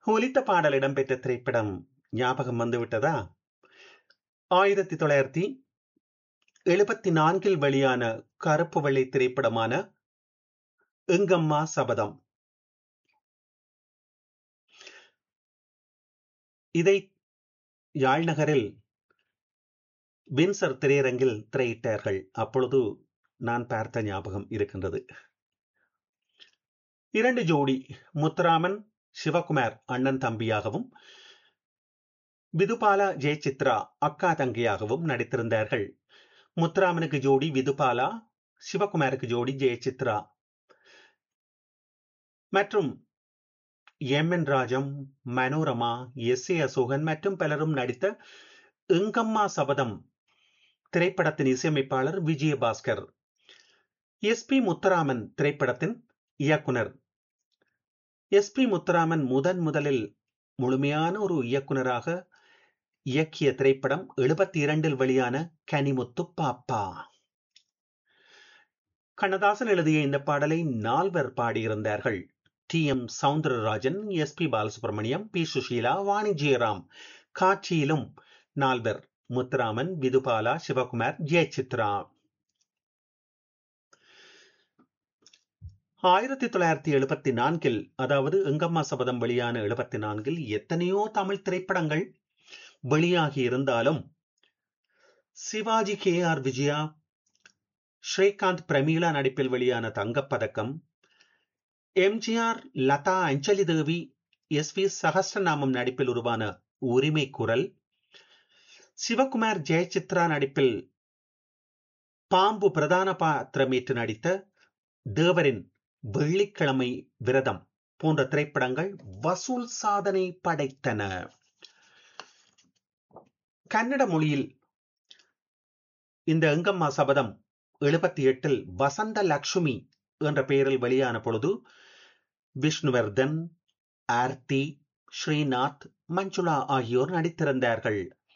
ஒலித்த பாடல் இடம்பெற்ற திரைப்படம் ஞாபகம் வந்துவிட்டதா ஆயிரத்தி தொள்ளாயிரத்தி எழுபத்தி நான்கில் வெளியான கருப்பு வெள்ளை திரைப்படமான எங்கம்மா சபதம் இதை யாழ் நகரில் வின்சர் திரையரங்கில் திரையிட்டார்கள் அப்பொழுது நான் பார்த்த ஞாபகம் இருக்கின்றது இரண்டு ஜோடி முத்துராமன் சிவகுமார் அண்ணன் தம்பியாகவும் விதுபாலா ஜெயசித்ரா அக்கா தங்கியாகவும் நடித்திருந்தார்கள் முத்துராமனுக்கு ஜோடி விதுபாலா சிவகுமாருக்கு ஜோடி ஜெயசித்ரா மற்றும் M N Rajam Manorama S A Asokan மற்றும் பலரும் நடித்த எங்கம்மா சபதம் திரைப்படத்தின் இசையமைப்பாளர் விஜயபாஸ்கர் எஸ் பி முத்துராமன் திரைப்படத்தின் இயக்குனர் எஸ் பி முத்துராமன் முதன் முதலில் முழுமையான ஒரு இயக்குனராக இயக்கிய திரைப்படம் எழுபத்தி இரண்டில் வெளியான கனிமுத்து பாப்பா கண்ணதாசன் எழுதிய இந்த பாடலை நால்வர் பாடியிருந்தார்கள் T M Soundararajan S P Balasubrahmanyam P Susheela Vani Jayaram காட்சியிலும் நால்வர் முத்துராமன் விதுபாலா சிவகுமார் ஜெயசித்ரா ஆயிரத்தி தொள்ளாயிரத்தி எழுபத்தி நான்கில் அதாவது எங்கம்மா சபதம் வெளியான எழுபத்தி நான்கில் எத்தனையோ தமிழ் திரைப்படங்கள் வெளியாகி இருந்தாலும் சிவாஜி கே ஆர் விஜயா ஸ்ரீகாந்த் பிரமீளா நடிப்பில் வெளியான தங்கப்பதக்கம் எம்ஜிஆர் லதா அஞ்சலி தேவி எஸ் வி சகஸ்ரநாமம் நடிப்பில் உருவான உரிமை குரல் சிவகுமார் ஜெயசித்ரா நடிப்பில் பாம்பு பிரதான பாத்திரமேற்று நடித்த தேவரின் வெள்ளிக்கிழமை விரதம் போன்ற திரைப்படங்கள் வசூல் சாதனை படைத்தன கன்னட மொழியில் இந்த எங்கம்மா சபதம் எழுபத்தி எட்டில் வசந்த லக்ஷ்மி என்ற பெயரில் வெளியான பொழுது விஷ்ணுவர்தன் ஆர்த்தி ஸ்ரீநாத் மஞ்சுளா ஆகியோர் நடித்திருந்தார்கள்